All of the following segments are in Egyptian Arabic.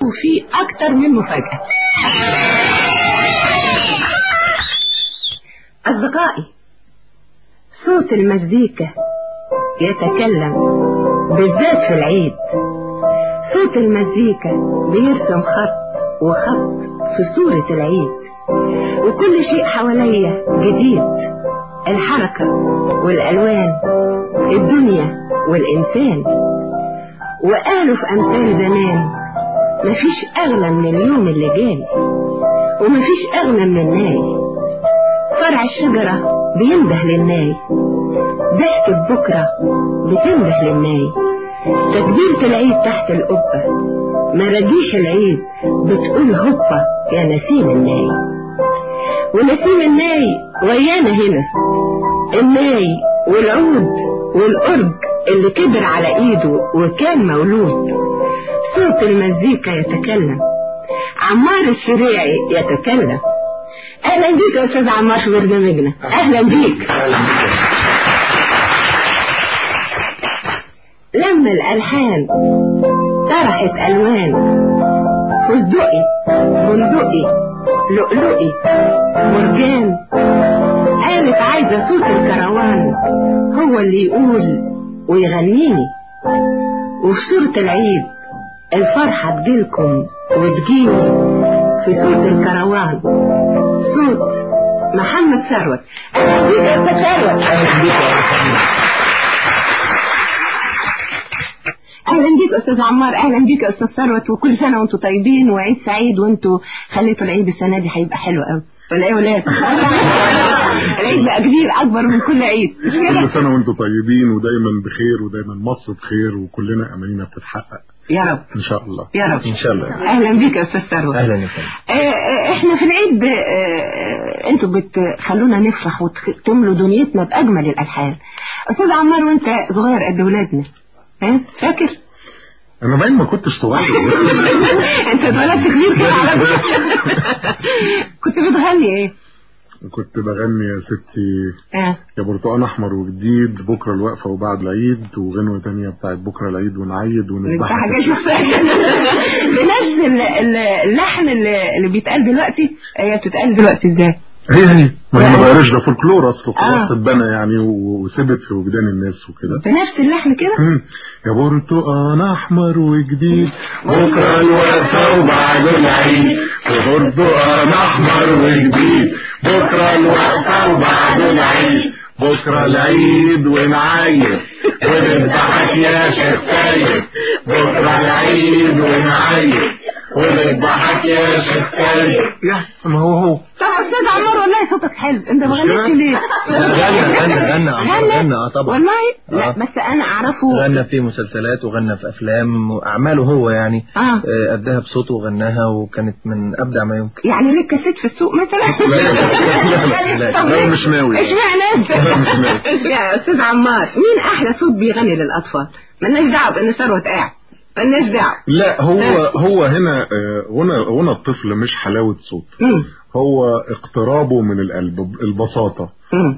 وفي اكتر من مفاجأة اصدقائي صوت المزيكا يتكلم بالذات في العيد صوت المزيكا بيرسم خط وخط في صورة العيد وكل شيء حواليا جديد الحركة والألوان الدنيا والإنسان وقالوا في أمثال زمان مفيش أغلى من اليوم اللي جاي ومفيش أغلى من الناي فرع الشجرة بينده للناي ضحكة بكرة بتنده للناي تكبيرة العيد تحت القبة مراجيح العيد بتقول هوبا يا نسيم الناي ونسيم الناي ويانا هنا الناي والعود والأرج اللي كبر على ايده وكان مولود صوت المزيكا يتكلم عمار الشريعي يتكلم اهلا بيك يا استاذ عمار في برنامجنا اهلا بيك لما الالحان طرحت الوان فستقي بندقي لؤلؤي مرجان قالت عايزه صوت الكروان هو اللي يقول ويغنيني وفي صورة العيد الفرحة تجيلكم وتجيني في صوت الكروان صوت محمد ثروت اهلا بيك يا استاذ ثروت اهلا بيك اهلا بيك استاذ عمار اهلا بيك يا استاذ ثروت وكل سنه وانتم طيبين وعيد سعيد وانتم خليتوا العيد السنه دي هيبقى حلو قوي ولا ايه يا ولاد العيد بقى كبير اكبر من كل عيد مش كده كل سنة وانتم طيبين ودايما بخير ودايما مصر بخير وكلنا امانينا بتتحقق يا رب ان شاء الله يا رب ان شاء الله اهلا بيك يا استاذ ثروت اهلا يا فندم آه، آه، احنا في العيد آه، انتوا بتخلونا نفرح وتملوا دنيتنا باجمل الالحان استاذ عمار وانت صغير قد ولادنا ها فاكر انا باين ما كنتش صغير انت اتولدت كبير كده على طول كنت بتغني ايه كنت بغني يا ستي اه يا برتقال احمر وجديد بكره الوقفه وبعد العيد وغنوه تانية بتاعت بكره العيد ونعيد انت ونذبح حاجه شخصيه بنفس ال- ال- اللحن اللي اللي بيتقال دلوقتي هي بتتقال دلوقتي ازاي هي هي ما هي ما بقراش ده فولكلور اصله خلاص آه. اتبنى يعني و- وثبت في وجدان الناس وكده بنفس اللحن كده مم. يا برتقال احمر وجديد بكره الوقفه وبعد العيد يا برتقال احمر وجديد بكره الوقفه وبعد العيد بكره العيد ونعيد ونضحك يا شيخ سيد بكره العيد ونعيد ونضحك يا شيخ سيد يا ما هو هو طب استاذ عمار والله صوتك حلو انت ما مش كده؟ غنيتش ليه غنى غنى غنى عمار غنى اه طبعا والله لا آه. بس انا اعرفه غنى في مسلسلات وغنى في افلام واعماله هو يعني اه آه، اداها بصوته وغناها وكانت من ابدع ما يمكن يعني ليك كاسيت في السوق مثلا لا، لا، لا، لا، طب لا، ليه؟ مش ناوي. اشمعنى انت لا، مش ناوي. يا استاذ عمار مين احلى صوت بيغني للاطفال مالناش دعوه بان ثروت قاعد مالناش دعوه لا هو هو هنا آه، هنا هنا الطفل مش حلاوة صوت مم. هو اقترابه من القلب البساطة مم.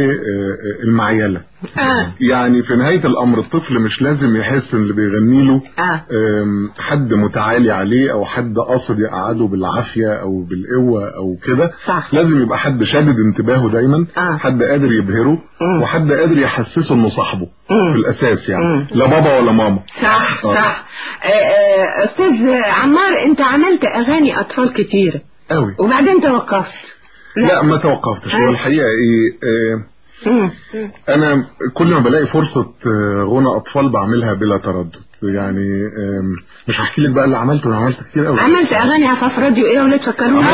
والمعيلة اه يعني في نهاية الأمر الطفل مش لازم يحس إن اللي بيغني له اه آم، حد متعالي عليه أو حد قاصد يقعده بالعافية أو بالقوة أو كده صح لازم يبقى حد شادد انتباهه دايما آه. حد قادر يبهره مم. وحد قادر يحسسه انه صاحبه مم. في الاساس يعني مم. لا بابا ولا ماما صح آه. صح آه، آه، استاذ عمار انت عملت اغاني اطفال كتيره قوي وبعدين توقفت لا ما توقفتش هو آه. الحقيقه ايه آه مم. انا كل ما بلاقي فرصه آه، غنى اطفال بعملها بلا تردد يعني آم، مش هحكي لك بقى اللي عملته انا عملت كتير قوي عملت اغاني عفاف راديو ايه ولا تفكرونا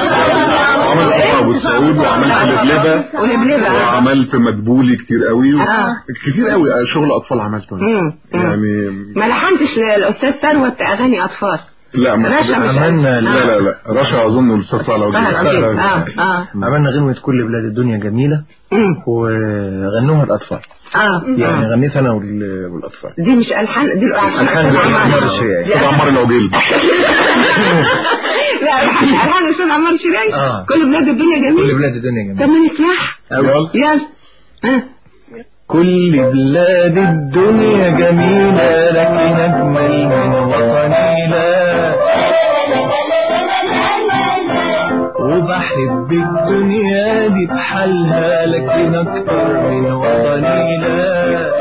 عملت ابو السعود وعملت لبلبه ولبلبه وعملت مدبولي كتير قوي آه. كتير قوي شغل اطفال عملته أنا. مم. مم. يعني ما لحنتش للاستاذ ثروت اغاني اطفال لا ما رشا مش عملنا لا لا لا رشا اظن الاستاذ صالح اه وجيه. اه اه عملنا غنوة كل بلاد الدنيا جميلة مم. وغنوها الأطفال اه يعني آه. غنيت أنا وال- والأطفال دي مش الحان دي الالحان ألحان أستاذ عمار عمار. الشريعي. دي استاذ عمار العجيل لا الحان الحان الاستاذ عمار الشريعي آه. كل بلاد الدنيا كل جميل بلاد الدنيا طب جميلة ما نسمعها يلا يلا ها كل بلاد الدنيا جميلة لكن أجمل من وطني لا وبحب الدنيا دي بحالها لكن اكتر من وطني لا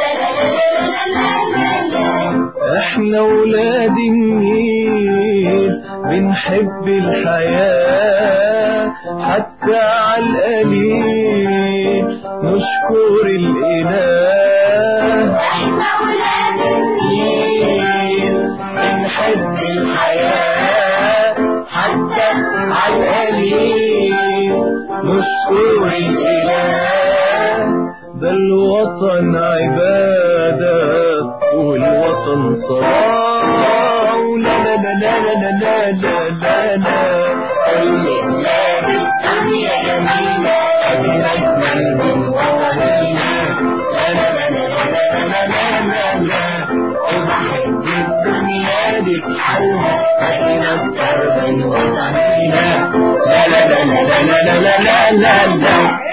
احنا ولاد النيل بنحب الحياة حتى على القليل نشكر الإله احنا ولاد النيل بنحب الحياة حتى على القليل نشكر الإله ده الوطن عبادة والوطن صلاة ولا لا لا لا لا لا لا لا لا كل بلاد الدنيا جميلة أجمل من وطننا لا لا لا لا لا لا لا لا لا وبحب الدنيا دي بحالها لكن أكتر من وطننا لا لا لا لا لا لا لا لا لا لا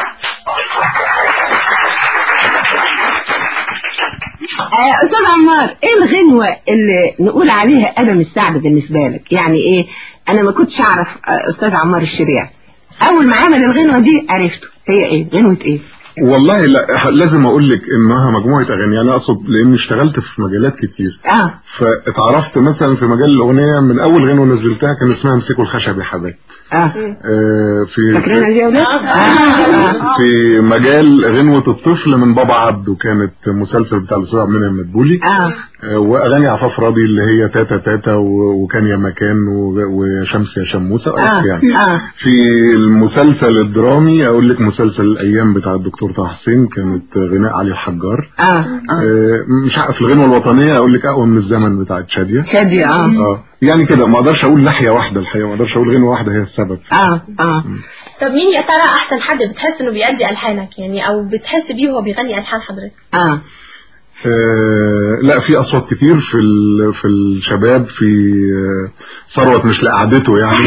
آه، استاذ عمار ايه الغنوة اللي نقول عليها ادم السعد بالنسبة لك يعني ايه انا ما كنتش اعرف آه، استاذ عمار الشريع اول ما عمل الغنوة دي عرفته هي ايه غنوة ايه والله لا لازم اقول لك انها مجموعه اغاني انا اقصد لاني اشتغلت في مجالات كتير اه فاتعرفت مثلا في مجال الاغنيه من اول غنوه نزلتها كان اسمها امسكوا الخشب يا حبايبي اه آه، في فاكرينها دي يا ولاد آه، آه. في مجال غنوة الطفل من بابا عبده كانت مسلسل بتاع الاستاذ عبد المنعم مدبولي اه آه، واغاني عفاف راضي اللي هي تاتا تاتا و- وكان يا مكان و- وشمس يا شموسه اه يعني اه في المسلسل الدرامي اقول لك مسلسل الايام بتاع الدكتور طه حسين كانت غناء علي الحجار اه اه آه، مش عارف الغنوه الوطنيه اقول لك اقوى من الزمن بتاعت شاديه شادي اه اه يعني كده ما اقدرش اقول ناحيه واحده الحقيقه ما اقدرش اقول غنوه واحده هي السبب اه اه طب مين يا ترى احسن حد بتحس انه بيأدي الحانك يعني او بتحس بيه وهو بيغني الحان حضرتك اه آه لا في اصوات كتير في ال- في الشباب في آه، ثروت مش لقعدته يعني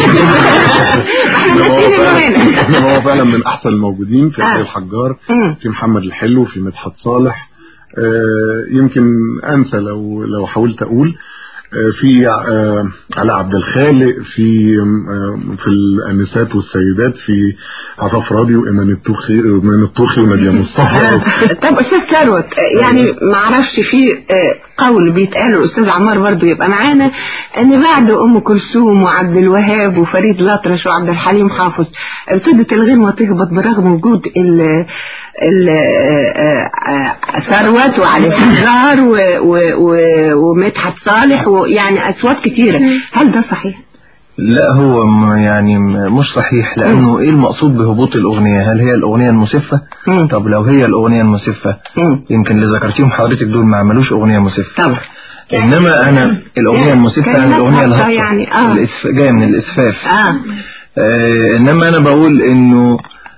إنما هو ناسيين فعلا- المهم. إنما هو فعلا من احسن الموجودين في آه. علي الحجار مم. في محمد الحلو في مدحت صالح آه، يمكن انسى لو لو حاولت اقول آه، في آه، علاء عبد الخالق في آه، في الانسات والسيدات في عفاف راضي وايمان التوخي ايمان التوخي وناديه مصطفى آه. طب استاذ ثروت آه، يعني ما اعرفش في آه، قول بيتقال الاستاذ عمار برضو يبقى معانا ان بعد ام كلثوم وعبد الوهاب وفريد الأطرش وعبد الحليم حافظ ابتدت الغنوه تهبط برغم وجود ال ال آه، آه، ثروت وعلي الحجار و- و- و- ومدحت صالح ويعني اصوات كتيره هل ده صحيح؟ لا هو م- يعني م- مش صحيح لانه ايه المقصود بهبوط الاغنيه هل هي الاغنيه المسفه مم. طب لو هي الاغنيه المسفه مم. يمكن اللي ذكرتيهم حضرتك دول ما عملوش اغنيه مسفه طبعا انما انا الاغنيه المسفه كلمات انا الاغنيه هابطة الهابطه يعني، آه. الإسف... جايه من الاسفاف اه آه انما انا بقول انه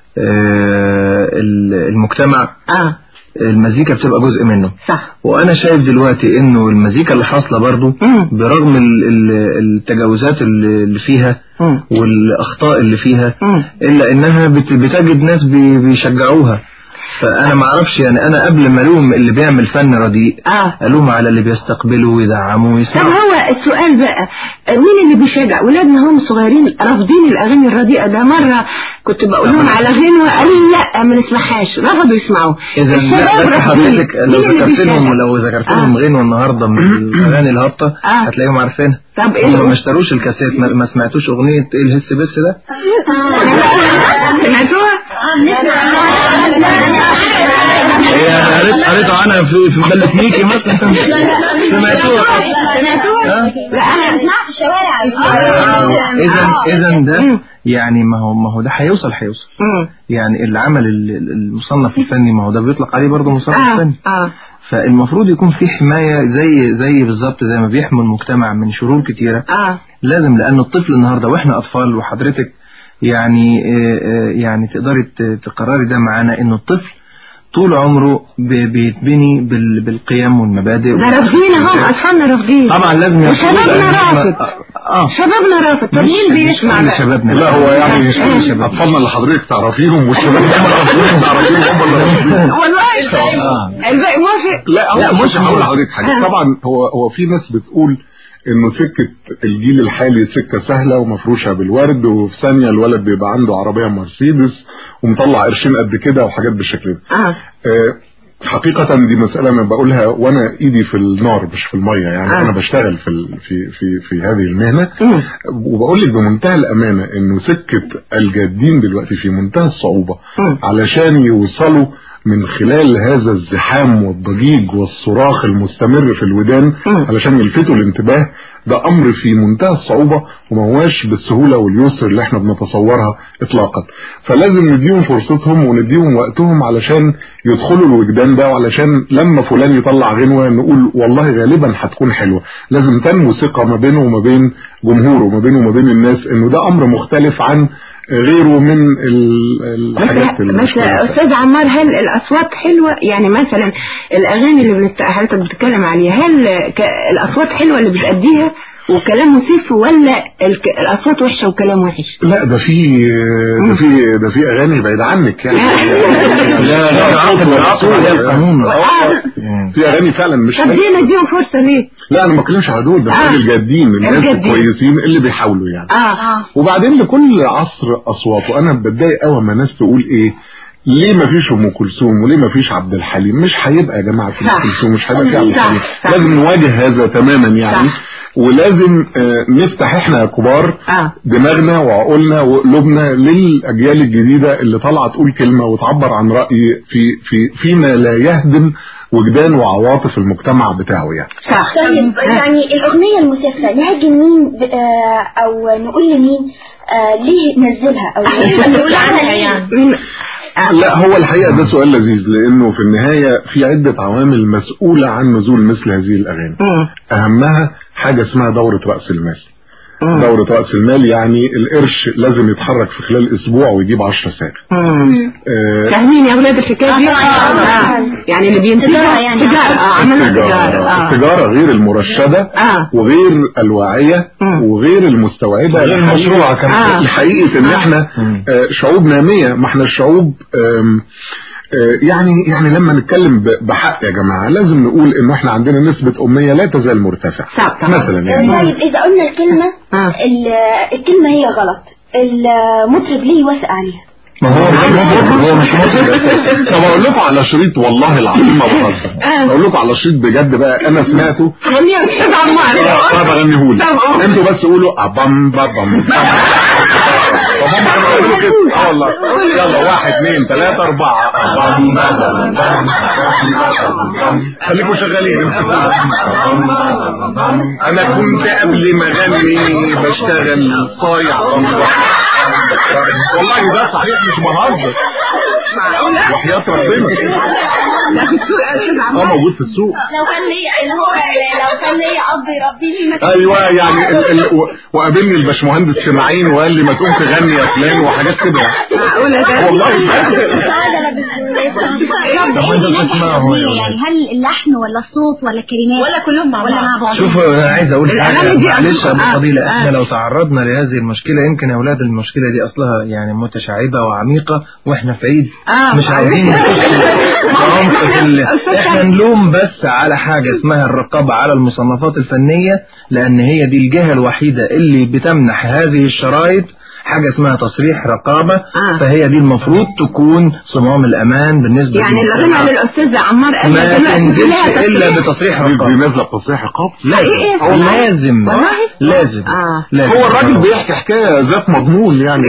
آه ال- المجتمع اه المزيكا بتبقى جزء منه صح وانا شايف دلوقتي انه المزيكا اللي حاصله برضو مم. برغم ال- ال- التجاوزات اللي اللي فيها مم. والاخطاء اللي فيها مم. الا انها بت- بتجد ناس بي- بيشجعوها فانا ما اعرفش يعني انا قبل ما الوم اللي بيعمل فن رديء اه الوم على اللي بيستقبله ويدعمه طب ويسمعه هو السؤال بقى مين اللي بيشجع ولادنا هم صغيرين رافضين الاغاني الرديئه ده مره كنت بقول لهم على غنوه قالوا لي لا ما نسمعهاش رفضوا يسمعوه اذا الشباب لا رافضين حضرتك لو مين اللي ذكرت لهم بيشجع لو ذكرت لهم آه. غنوه النهارده من الاغاني الهابطه آه. هتلاقيهم عارفينها طب ايه هم ما الأغنية؟ اشتروش الكاسيت ما, ما سمعتوش اغنيه ايه الهس بس ده سمعتوها؟ هي قريت قريت عنها في في مجله ميكي مثلا سمعتوها سمعتوها؟ لا انا سمعت الشوارع اذا اذا مم. ده يعني ما هو ما هو ده هيوصل هيوصل مم. يعني اللي عمل ال- ال- المصنف الفني ما هو ده بيطلق عليه برضه مصنف اه فني اه فالمفروض يكون في حمايه زي زي بالظبط زي ما بيحمي المجتمع من شرور كتيره اه لازم لأن الطفل النهارده واحنا أطفال وحضرتك يعني آه، آه، يعني تقدري ت- تقرري ده معانا إنه الطفل طول عمره ب- بيتبني بال- بالقيم والمبادئ ده رافضين اهم اطفالنا رافضين طبعا لازم يقول وشبابنا لأن إحنا- رافض اه شبابنا رافض طب مين مش- بيسمع مش كل بقى؟ شبابنا لا هو يعني مش كل شبابنا اطفالنا اللي حضرتك تعرفيهم والشباب اللي هم الرافضين تعرفيهم هم اللي رافضين والله آه. الباقي موافق لا هو لا، مش مش هقول هو. لحضرتك حاجه آه. طبعا هو هو في ناس بتقول انه سكه الجيل الحالي سكه سهله ومفروشه بالورد وفي ثانيه الولد بيبقى عنده عربيه مرسيدس ومطلع قرشين قد كده وحاجات بالشكل ده اه آه، حقيقة دي مسألة أنا بقولها وأنا إيدي في النار مش في المية يعني آه. أنا بشتغل في ال- في في في هذه المهنة مم. وبقول لك بمنتهى الأمانة إنه سكة الجادين دلوقتي في منتهى الصعوبة مم. علشان يوصلوا من خلال هذا الزحام والضجيج والصراخ المستمر في الودان مم. علشان يلفتوا الانتباه ده امر في منتهى الصعوبه وما هواش بالسهوله واليسر اللي احنا بنتصورها اطلاقا فلازم نديهم فرصتهم ونديهم وقتهم علشان يدخلوا الوجدان ده وعلشان لما فلان يطلع غنوه نقول والله غالبا هتكون حلوه لازم تنمو ثقه ما بينه وما بين جمهوره وما بينه وما بين الناس انه ده امر مختلف عن غيره من ال- بس الحاجات بس الكويسة. استاذ عمار هل الاصوات حلوه يعني مثلا الاغاني اللي بنت... حضرتك بتتكلم عليها هل ك... الاصوات حلوه اللي بتأديها وكلام مسيف ولا الك... الاصوات وحشه وكلام وحش لا ده في ده في ده في اغاني بعيد عنك يعني لا لا العقد والعقد عليها القانون في اغاني فعلا مش طب حلوة. ليه نديهم فرصه ليه؟ لا انا ما بتكلمش على دول ده آه. آه. الجادين الناس الجادين. الكويسين اللي بيحاولوا يعني اه وبعدين لكل عصر اصوات وانا بتضايق قوي لما ناس تقول ايه ليه ما فيش ام كلثوم وليه ما فيش عبد الحليم مش هيبقى يا جماعه في ام صح. كلثوم مش هيبقى في عبد صح، الحليم صح. لازم نواجه هذا تماما يعني صح. ولازم آه، نفتح احنا يا كبار آه. دماغنا وعقولنا وقلوبنا للاجيال الجديده اللي طالعه تقول كلمه وتعبر عن راي في في فيما لا يهدم وجدان وعواطف المجتمع بتاعه يعني صح طيب آه. يعني الأغنية المسافرة نهاجم مين ب- آه، أو نقول لمين آه، ليه نزلها أو ليه نقول عنها يعني مين- آه. لا هو الحقيقه ده سؤال لذيذ لانه في النهايه في عده عوامل مسؤوله عن نزول مثل هذه الاغاني مم. اهمها حاجه اسمها دوره راس المال مم. دورة رأس المال يعني القرش لازم يتحرك في خلال أسبوع ويجيب 10 ساعات مم. آه، فاهمين يا ولاد الحكايه دي؟ آه، طبعاً. آه. يعني اللي بينتجها تجارة يعني. تجاره اه عملنا تجاره اه التجارة غير المرشدة آه. وغير الواعية مم. وغير المستوعبة غير الحقيقة- المشروعة كمان. آه. الحقيقة ان آه. احنا مم. آه، شعوب نامية ما احنا الشعوب آم، آه، يعني يعني لما نتكلم ب- بحق يا جماعة لازم نقول انه احنا عندنا نسبة أمية لا تزال مرتفعة صح طبعا مثلا يعني طيب إذا قلنا الكلمة آه. ال- الكلمة هي غلط المطرب ليه يوافق عليها ما هو غير مطرب هو مش مطرب اساسا طب اقول لكم على شريط والله العظيم ما بهزر اقول لكم على شريط بجد بقى انا سمعته غني يا استاذ عمار طب اغنيهولك طب. انتوا بس قولوا ابام بام طب هم كانوا بيقولوا كده اه والله يلا واحد اثنين ثلاثة أربعة أبام بام بام. خليكم شغالين أنا كنت قبل ما أغني بشتغل صايع والله ده صحيح مش بهزر وحياة ربنا لا في السوق يا استاذ اه عمار موجود في السوق لو كان ليا اللي هو لو كان ليا اب يربي لي مكان ايوه يعني ال ال و- وقابلني الباشمهندس سماعين وقال لي ما تقوم تغني يا فلان وحاجات كده معقوله ده والله طب وانت بتسمعه يعني هل اللحن ولا الصوت ولا الكلمات ولا كلهم مع ولا بعض مع بعض شوف انا عايز اقول الأغاني حاجه دي معلش يا ابو آه، فضيله آه. احنا لو تعرضنا لهذه المشكله يمكن يا اولاد المشكله دي اصلها يعني متشعبه وعميقه واحنا في عيد آه. مش عايزين نخش في عمق في ال- احنا نلوم بس على حاجه اسمها الرقابه على المصنفات الفنيه لان هي دي الجهه الوحيده اللي بتمنح هذه الشرايط حاجه اسمها تصريح رقابه آه. فهي دي المفروض تكون صمام الامان بالنسبه يعني اللي للمجتمع. غنى للاستاذ عمار قال ما لك دلوقتي تنزلش لها تصريح. الا بتصريح دي رقابه نازله بتصريح عقاب إيه؟ هو لازم والله؟ لازم آه. لازم هو الراجل بيحكي حكايه ذات مضمون يعني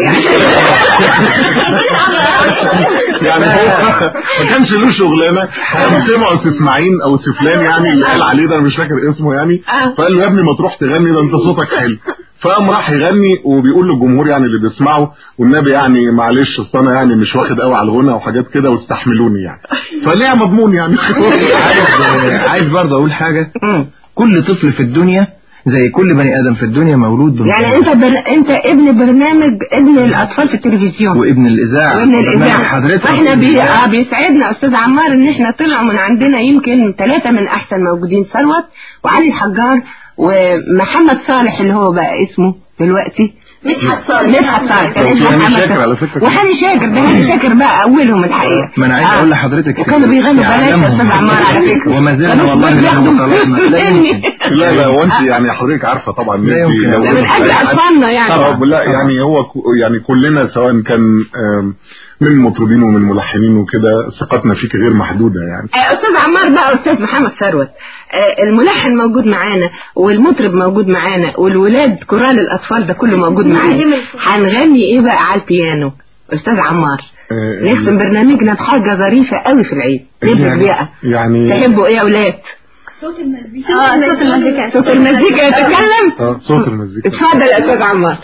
يعني هو ما كانش له شغلانه كان سمعوا سي اسماعيل او سي فلان يعني اللي قال عليه ده انا مش فاكر اسمه يعني آه. فقال له يا ابني ما تروح تغني ده انت صوتك حلو فقام راح يغني وبيقول للجمهور يعني اللي بيسمعه والنبي يعني معلش اصل انا يعني مش واخد قوي على الغنى وحاجات كده واستحملوني يعني فليه مضمون يعني عايز عايز برضه اقول حاجه مم. كل طفل في الدنيا زي كل بني ادم في الدنيا مولود يعني بمقدار. انت بر... انت ابن برنامج ابن الاطفال في التلفزيون وابن الاذاعه وابن برنامج الاذاعه حضرتك واحنا بي... الإذاعة. آه بيسعدنا استاذ عمار ان احنا طلعوا من عندنا يمكن ثلاثه من احسن موجودين ثروت وعلي الحجار ومحمد صالح اللي هو بقى اسمه دلوقتي مدحت صالح مدحت صالح كان اسمه وهاني محمد شاكر على فكرة. وهاني شاكر ده هاني شاكر بقى اولهم الحقيقه ما انا عايز آه. اقول لحضرتك وكانوا بيغنوا بلاش يا يعلمهم. استاذ عمار على فكره وما زلنا كانوا والله بياخدوا بناخد فلوس طلبنا. لا مني. يمكن. لا لا وانت يعني حضرتك عارفه طبعا لا إنتي يمكن. لو ده ده من اجل اطفالنا يعني طب لا يعني هو ك- يعني كلنا سواء كان آم، من مطربين ومن ملحنين وكده ثقتنا فيك غير محدوده يعني آه، استاذ عمار بقى استاذ محمد ثروت آه، الملحن موجود معانا والمطرب موجود معانا والولاد كورال الاطفال ده كله موجود معانا هنغني ايه بقى على البيانو استاذ عمار آه، نختم برنامجنا بحاجه ظريفه قوي في العيد نبدا يعني- بقى يعني تحبوا ايه يا اولاد صوت المزيكا اه صوت المزيكا صوت المزيكا يتكلم آه، صوت المزيكا اتفضل يا استاذ عمار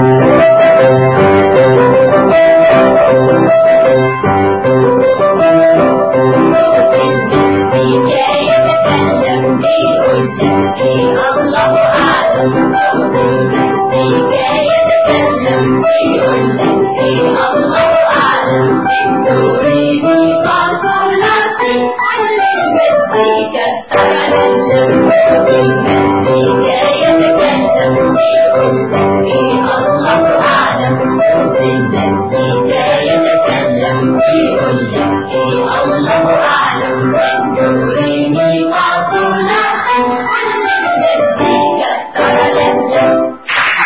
الله أعلم دوريني فاصلة المزيكا ترى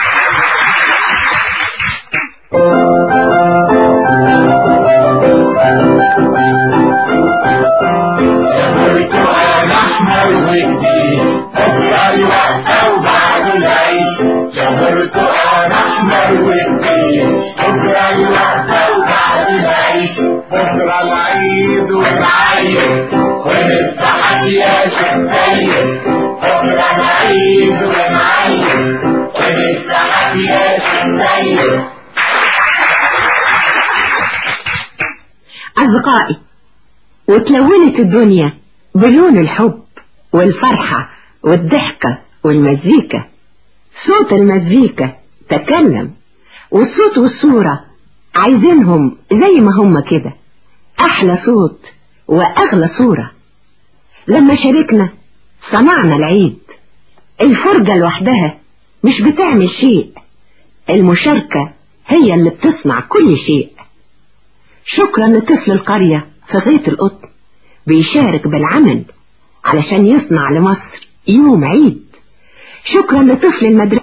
شمرت وانا احمر وجديد ازرع الوقفه وبعد العيد شمرت وانا احمر وجديد ازرع الوقفه وبعد العيد بزرع العيد ونعيد ونفتحك يا شمسية بزرع العيد ونعيد ونفتحك يا شمسية أصدقائي وتلونت الدنيا بلون الحب والفرحة والضحكة والمزيكا صوت المزيكا تكلم والصوت والصورة عايزينهم زي ما هم كده أحلى صوت وأغلى صورة لما شاركنا صنعنا العيد الفرجة لوحدها مش بتعمل شيء المشاركة هي اللي بتصنع كل شيء شكرا لطفل القرية في غيط القطن بيشارك بالعمل علشان يصنع لمصر يوم عيد شكرا لطفل المدرسة